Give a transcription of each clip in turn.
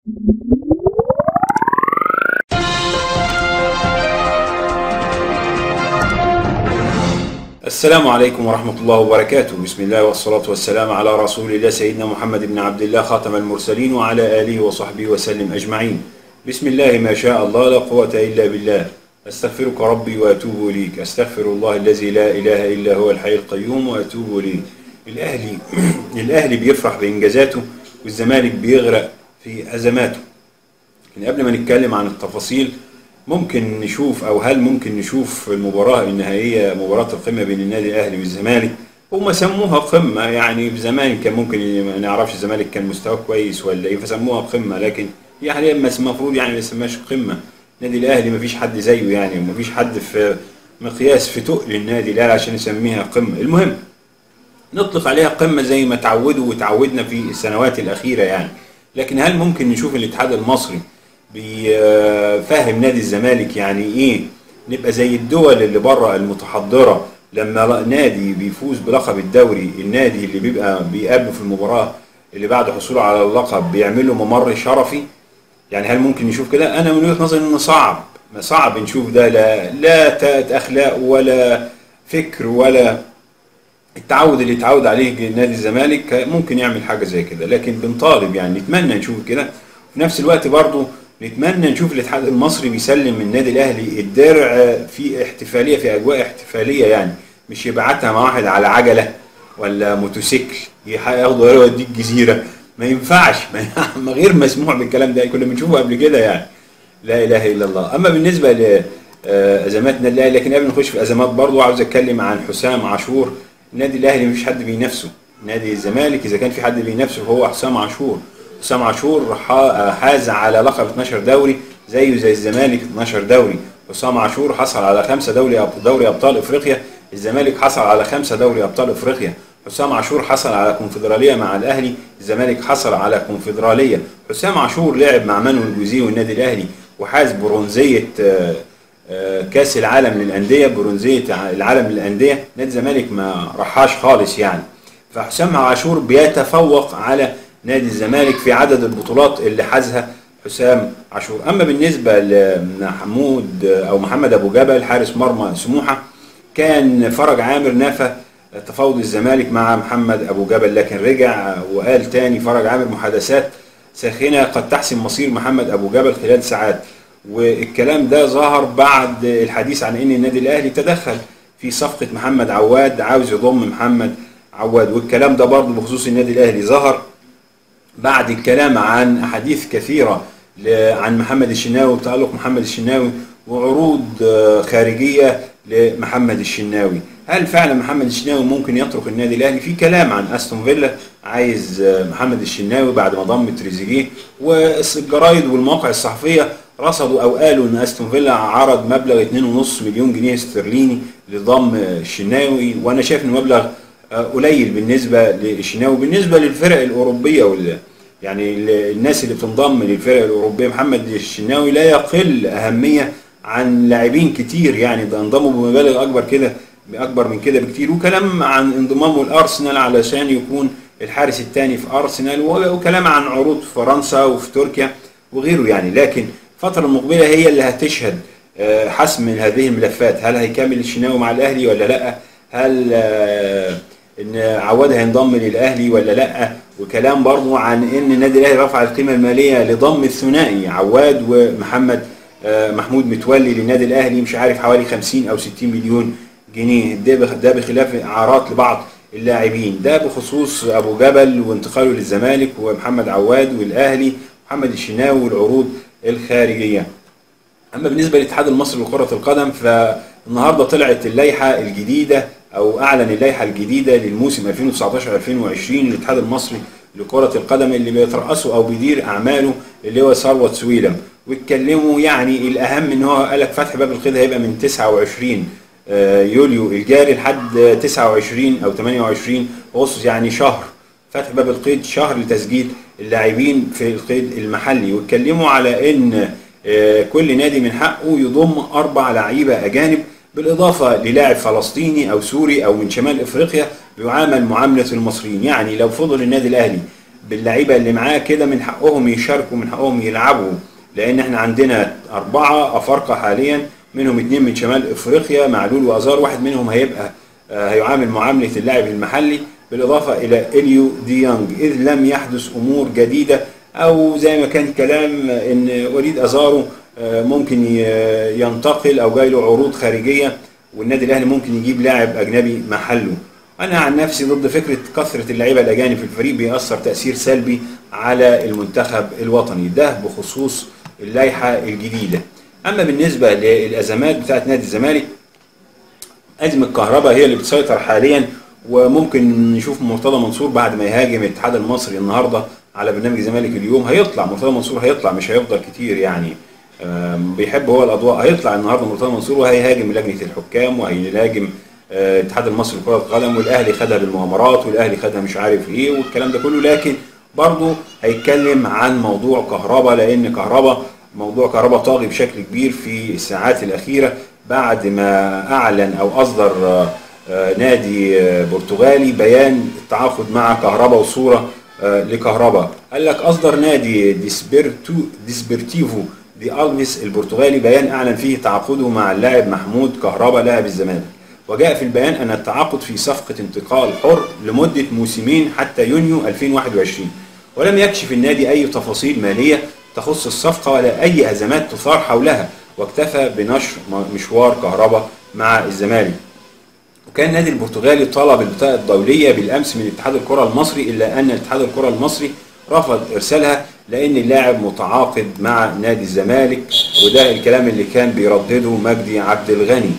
السلام عليكم ورحمة الله وبركاته بسم الله والصلاة والسلام على رسول الله سيدنا محمد بن عبد الله خاتم المرسلين وعلى آله وصحبه وسلم أجمعين بسم الله ما شاء الله لا قوة إلا بالله أستغفرك ربي وأتوب إليك أستغفر الله الذي لا إله إلا هو الحي القيوم وأتوب إليه الأهلي الأهلي بيفرح بإنجازاته والزمالك بيغرق في أزماته لكن قبل ما نتكلم عن التفاصيل ممكن نشوف او هل ممكن نشوف المباراه النهائيه مباراه القمه بين النادي الاهلي والزمالك هم سموها قمه يعني زمان كان ممكن ما نعرفش الزمالك كان مستواه كويس ولا ايه فسموها قمه لكن هي حاليا المفروض يعني ما يسماش قمه النادي الاهلي ما فيش حد زيه يعني وما فيش حد في مقياس في تقل النادي الاهلي عشان نسميها قمه المهم نطلق عليها قمه زي ما تعودوا وتعودنا في السنوات الاخيره يعني لكن هل ممكن نشوف الاتحاد المصري بيفهم نادي الزمالك يعني ايه نبقى زي الدول اللي بره المتحضره لما نادي بيفوز بلقب الدوري النادي اللي بيبقى بيقابله في المباراه اللي بعد حصوله على اللقب بيعمل له ممر شرفي يعني هل ممكن نشوف كده انا من وجهه نظري انه صعب صعب نشوف ده لا لا اخلاق ولا فكر ولا التعود اللي اتعود عليه نادي الزمالك ممكن يعمل حاجه زي كده لكن بنطالب يعني نتمنى نشوف كده في نفس الوقت برضه نتمنى نشوف الاتحاد المصري بيسلم النادي الاهلي الدرع في احتفاليه في اجواء احتفاليه يعني مش يبعتها مع واحد على عجله ولا موتوسيكل ياخده يوديه الجزيره ما ينفعش ما غير مسموح بالكلام ده كنا بنشوفه قبل كده يعني لا اله الا الله اما بالنسبه لازمات النادي الاهلي لكن قبل ما نخش في ازمات برضه عاوز اتكلم عن حسام عاشور النادي الاهلي مفيش حد بينافسه نادي الزمالك اذا كان في حد بينافسه هو حسام عاشور حسام عاشور حاز على لقب 12 دوري زيه زي الزمالك 12 دوري حسام عاشور حصل على خمسة دوري دوري ابطال افريقيا الزمالك حصل على خمسة دوري ابطال افريقيا حسام عاشور حصل على كونفدراليه مع الاهلي الزمالك حصل على كونفدراليه حسام عاشور لعب مع مانويل جوزيه والنادي الاهلي وحاز برونزيه كاس العالم للانديه برونزيه العالم للانديه نادي الزمالك ما رحاش خالص يعني فحسام عاشور بيتفوق على نادي الزمالك في عدد البطولات اللي حازها حسام عاشور اما بالنسبه لمحمود او محمد ابو جبل حارس مرمى سموحه كان فرج عامر نفى تفاوض الزمالك مع محمد ابو جبل لكن رجع وقال تاني فرج عامر محادثات ساخنه قد تحسم مصير محمد ابو جبل خلال ساعات والكلام ده ظهر بعد الحديث عن ان النادي الاهلي تدخل في صفقه محمد عواد عاوز يضم محمد عواد والكلام ده برضه بخصوص النادي الاهلي ظهر بعد الكلام عن احاديث كثيره عن محمد الشناوي وتالق محمد الشناوي وعروض خارجيه لمحمد الشناوي هل فعلا محمد الشناوي ممكن يترك النادي الاهلي في كلام عن استون فيلا عايز محمد الشناوي بعد ما ضم تريزيجيه والجرايد والمواقع الصحفيه رصدوا او قالوا ان استون فيلا عرض مبلغ 2.5 مليون جنيه استرليني لضم الشناوي وانا شايف ان مبلغ قليل بالنسبه للشناوي بالنسبه للفرق الاوروبيه وال يعني الناس اللي بتنضم للفرق الاوروبيه محمد الشناوي لا يقل اهميه عن لاعبين كتير يعني ده انضموا بمبالغ اكبر كده اكبر من كده بكتير وكلام عن انضمامه لارسنال علشان يكون الحارس الثاني في ارسنال وكلام عن عروض في فرنسا وفي تركيا وغيره يعني لكن الفتره المقبله هي اللي هتشهد حسم هذه الملفات هل هيكمل الشناوي مع الاهلي ولا لا هل ان عواد هينضم للاهلي ولا لا وكلام برضه عن ان النادي الاهلي رفع القيمه الماليه لضم الثنائي عواد ومحمد محمود متولي للنادي الاهلي مش عارف حوالي 50 او 60 مليون جنيه ده ده بخلاف اعارات لبعض اللاعبين ده بخصوص ابو جبل وانتقاله للزمالك ومحمد عواد والاهلي محمد الشناوي والعروض الخارجيه اما بالنسبه للاتحاد المصري لكره القدم فالنهارده طلعت اللائحه الجديده او اعلن اللائحه الجديده للموسم 2019 2020 للاتحاد المصري لكره القدم اللي بيترأسه او بيدير اعماله اللي هو ثروت سويلم واتكلموا يعني الاهم ان هو قال لك فتح باب القيد هيبقى من 29 يوليو الجاري لحد 29 او 28 اغسطس يعني شهر فتح باب القيد شهر لتسجيل اللاعبين في القيد المحلي واتكلموا على ان كل نادي من حقه يضم اربع لعيبه اجانب بالاضافه للاعب فلسطيني او سوري او من شمال افريقيا بيعامل معامله المصريين يعني لو فضل النادي الاهلي باللعيبه اللي معاه كده من حقهم يشاركوا من حقهم يلعبوا لان احنا عندنا اربعه افارقه حاليا منهم اثنين من شمال افريقيا معلول وازار واحد منهم هيبقى آه، هيعامل معامله اللاعب المحلي بالاضافه الى اليو ديانج اذ لم يحدث امور جديده او زي ما كان كلام ان وليد ازارو آه، ممكن ي- ينتقل او جاي له عروض خارجيه والنادي الاهلي ممكن يجيب لاعب اجنبي محله انا عن نفسي ضد فكره كثره اللعيبه الاجانب في الفريق بيأثر تاثير سلبي على المنتخب الوطني ده بخصوص اللائحه الجديده اما بالنسبه للازمات بتاعت نادي الزمالك ازمه الكهرباء هي اللي بتسيطر حاليا وممكن نشوف مرتضى منصور بعد ما يهاجم الاتحاد المصري النهارده على برنامج الزمالك اليوم هيطلع مرتضى منصور هيطلع مش هيفضل كتير يعني آم، بيحب هو الاضواء هيطلع النهارده مرتضى منصور وهيهاجم لجنه الحكام وهيهاجم آه، الاتحاد المصري لكره القدم والاهلي خدها بالمؤامرات والاهلي خدها مش عارف ايه والكلام ده كله لكن برضه هيتكلم عن موضوع كهرباء لان كهرباء موضوع كهرباء طاغي بشكل كبير في الساعات الاخيره بعد ما اعلن او اصدر آه، آه، نادي آه، برتغالي بيان التعاقد مع كهرباء وصوره آه، لكهرباء قال لك اصدر نادي ديسبيرتو ديسبيرتيفو دي الفيس البرتغالي بيان اعلن فيه تعاقده مع اللاعب محمود كهرباء لاعب الزمالك وجاء في البيان ان التعاقد في صفقه انتقال حر لمده موسمين حتى يونيو 2021 ولم يكشف النادي اي تفاصيل ماليه تخص الصفقه ولا اي ازمات تثار حولها واكتفى بنشر م- مشوار كهرباء مع الزمالك وكان النادي البرتغالي طلب البطاقة الدولية بالأمس من اتحاد الكرة المصري إلا أن اتحاد الكرة المصري رفض إرسالها لأن اللاعب متعاقد مع نادي الزمالك وده الكلام اللي كان بيردده مجدي عبد الغني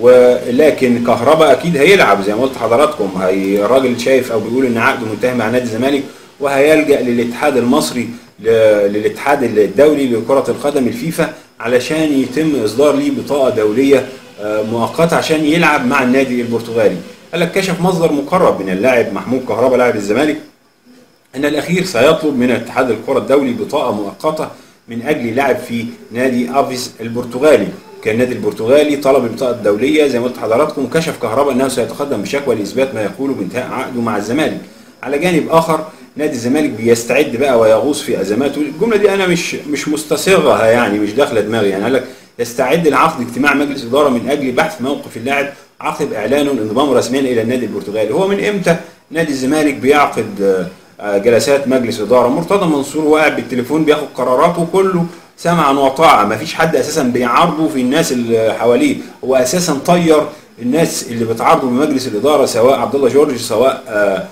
ولكن كهربا أكيد هيلعب زي ما قلت حضراتكم هي الراجل شايف أو بيقول إن عقده منتهي مع نادي الزمالك وهيلجأ للاتحاد المصري ل- للاتحاد الدولي لكرة القدم الفيفا علشان يتم إصدار ليه بطاقة دولية آه، مؤقتة عشان يلعب مع النادي البرتغالي قال لك كشف مصدر مقرب من اللاعب محمود كهربا لاعب الزمالك ان الاخير سيطلب من اتحاد الكره الدولي بطاقه مؤقته من اجل لعب في نادي افيس البرتغالي كان النادي البرتغالي طلب البطاقه الدوليه زي ما قلت لحضراتكم كشف كهربا انه سيتقدم بشكوى لاثبات ما يقوله بانتهاء عقده مع الزمالك على جانب اخر نادي الزمالك بيستعد بقى ويغوص في ازماته الجمله دي انا مش مش مستصيغها يعني مش داخله دماغي يعني قال لك يستعد لعقد اجتماع مجلس اداره من اجل بحث موقف اللاعب عقب اعلانه الانضمام رسميا الى النادي البرتغالي هو من امتى نادي الزمالك بيعقد آه، آه، جلسات مجلس اداره مرتضى منصور واقع بالتليفون بياخد قراراته كله سمعا وطاعه ما فيش حد اساسا بيعارضه في الناس اللي حواليه هو اساسا طير الناس اللي بتعارضه بمجلس الاداره سواء عبد الله جورج سواء آه،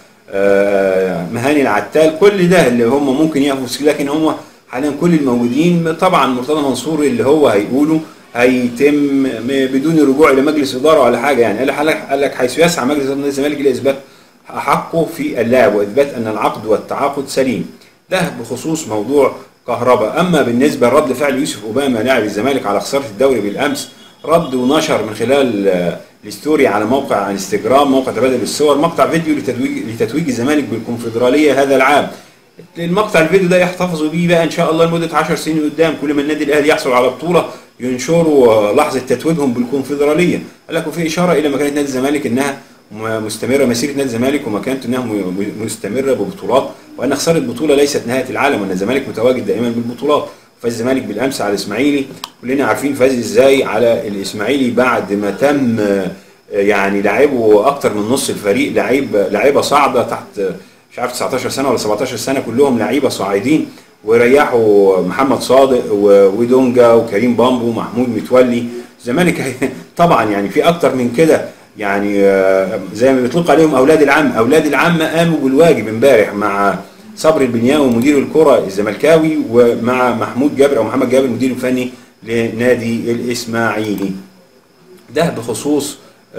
آه، مهاني العتال كل ده اللي هم ممكن يقفوا في- لكن هم حاليا كل الموجودين طبعا مرتضى منصور اللي هو هيقوله هيتم م- بدون رجوع لمجلس اداره ولا حاجه يعني قال لك قال لك حيث يسعى مجلس اداره نادي الزمالك لاثبات حقه في اللاعب واثبات ان العقد والتعاقد سليم ده بخصوص موضوع كهرباء اما بالنسبه لرد فعل يوسف اوباما لاعب الزمالك على خساره الدوري بالامس رد ونشر من خلال آه، الستوري على موقع انستجرام موقع تبادل الصور مقطع فيديو لتتويج لتتويج الزمالك بالكونفدراليه هذا العام المقطع الفيديو ده يحتفظوا بيه بقى ان شاء الله لمده 10 سنين قدام كل ما النادي الاهلي يحصل على بطوله ينشروا آه، لحظه تتويجهم بالكونفدراليه قال لك وفي اشاره الى مكانه نادي الزمالك انها م- مستمره مسيره نادي الزمالك ومكانته انها م- م- مستمره ببطولات وان خساره بطوله ليست نهايه العالم وان الزمالك متواجد دائما بالبطولات فاز الزمالك بالامس على الاسماعيلي كلنا عارفين فاز ازاي على الاسماعيلي بعد ما تم آه، يعني لعبوا اكتر من نص الفريق لعيب لعيبه صاعده تحت آه، مش عارف 19 سنه ولا 17 سنه كلهم لعيبه صاعدين وريحوا محمد صادق و- ودونجا وكريم بامبو ومحمود متولي الزمالك هي- طبعا يعني في اكتر من كده يعني آه، زي ما بيطلق عليهم اولاد العم اولاد العم قاموا بالواجب امبارح مع صبري البنياوي مدير الكره الزملكاوي ومع محمود جابر او محمد جابر المدير الفني لنادي الاسماعيلي ده بخصوص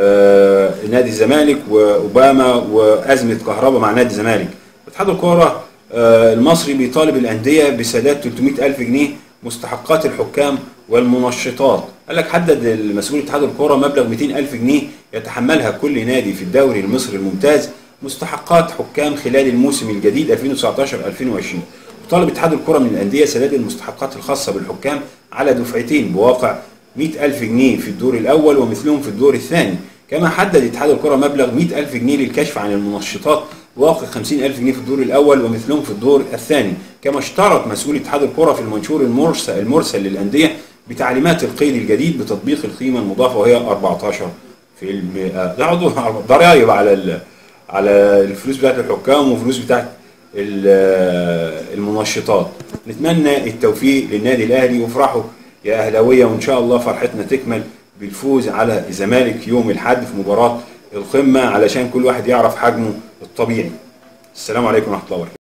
آه، نادي الزمالك واوباما وازمه كهرباء مع نادي الزمالك اتحاد الكره آه، المصري بيطالب الانديه بسداد 300 الف جنيه مستحقات الحكام والمنشطات قال لك حدد المسؤول اتحاد الكره مبلغ 200 الف جنيه يتحملها كل نادي في الدوري المصري الممتاز مستحقات حكام خلال الموسم الجديد 2019 2020 وطالب اتحاد الكره من الانديه سداد المستحقات الخاصه بالحكام على دفعتين بواقع 100 ألف جنيه في الدور الأول ومثلهم في الدور الثاني كما حدد اتحاد الكرة مبلغ 100 ألف جنيه للكشف عن المنشطات واقع 50000 جنيه في الدور الاول ومثلهم في الدور الثاني كما اشترط مسؤول اتحاد الكره في المنشور المرسل, المرسل للانديه بتعليمات القيد الجديد بتطبيق القيمه المضافه وهي 14 في المئة ده عضو ضرائب على ال- على الفلوس بتاعت الحكام وفلوس بتاعت ال- المنشطات نتمنى التوفيق للنادي الاهلي وافرحوا يا اهلاويه وان شاء الله فرحتنا تكمل بالفوز على الزمالك يوم الاحد في مباراه القمه علشان كل واحد يعرف حجمه الطبيعي السلام عليكم ورحمه الله وبركاته